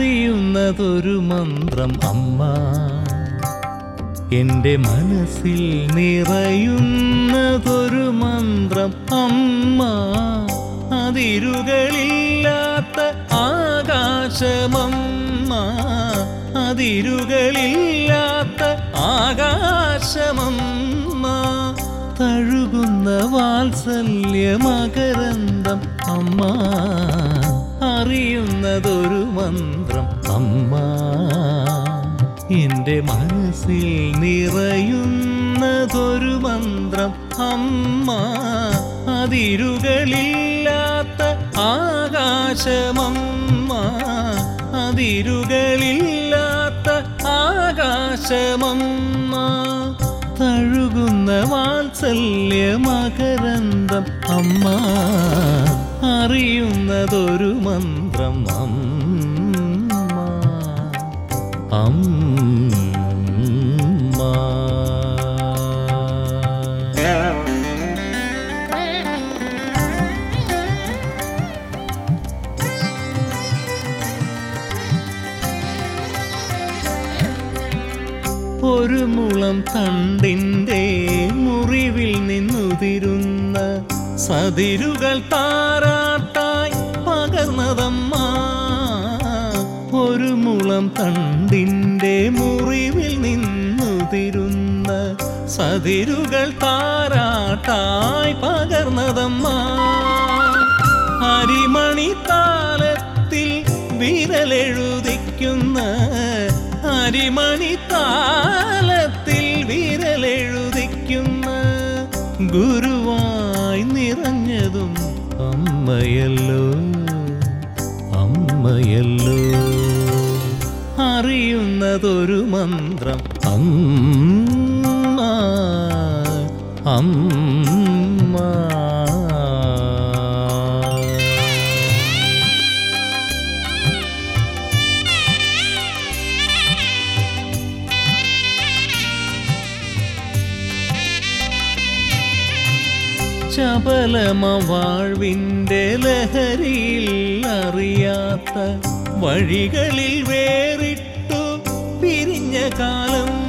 അറിയുന്നതൊരു മന്ത്രം അമ്മ എന്റെ മനസ്സിൽ നിറയുന്നതൊരു മന്ത്രം അമ്മ അതിരുകളില്ലാത്ത ആകാശമമ്മ അതിരുകളില്ലാത്ത ആകാശമമ്മ തഴുകുന്ന വാത്സല്യ മകരന്തം അമ്മ അറിയുന്നതൊരു മന്ത്രം അമ്മ എന്റെ മനസ്സിൽ നിറയുന്നതൊരു മന്ത്രം അമ്മ അതിരുകളില്ലാത്ത ആകാശമമ്മ അതിരുകളില്ലാത്ത ആകാശമമ്മ തഴുകുന്ന വാത്സല്യ മകരന്തം അമ്മ അറിയുന്നതൊരു മന്ത്രം അമ്മ അമ്മ ഒരു മുളം തണ്ടിൻ്റെ മുറിവിൽ നിന്നുതിരുന്ന സതിരുകൾ താരാട്ടായി പകർന്നതമ്മ ഒരു മുളം തണ്ടിൻ്റെ മുറിവിൽ നിന്നുതിരുന്ന സതിരുകൾ താരാട്ടായി പകർന്നതമ്മ അരിമണി താലത്തിൽ വിരലെഴുതിക്കുന്ന അരിമണി താലത്തിൽ വിരലെഴുതിക്കുന്ന ഗുരുവായി നിറഞ്ഞതും അമ്മയല്ലോ അമ്മയല്ലോ അറിയുന്നതൊരു മന്ത്രം അമ്മ അമ്മ ചപലമ വാഴ്വിൻ്റെ ലഹരിയിൽ അറിയാത്ത വഴികളിൽ വേറിട്ടു പിരിഞ്ഞ കാലം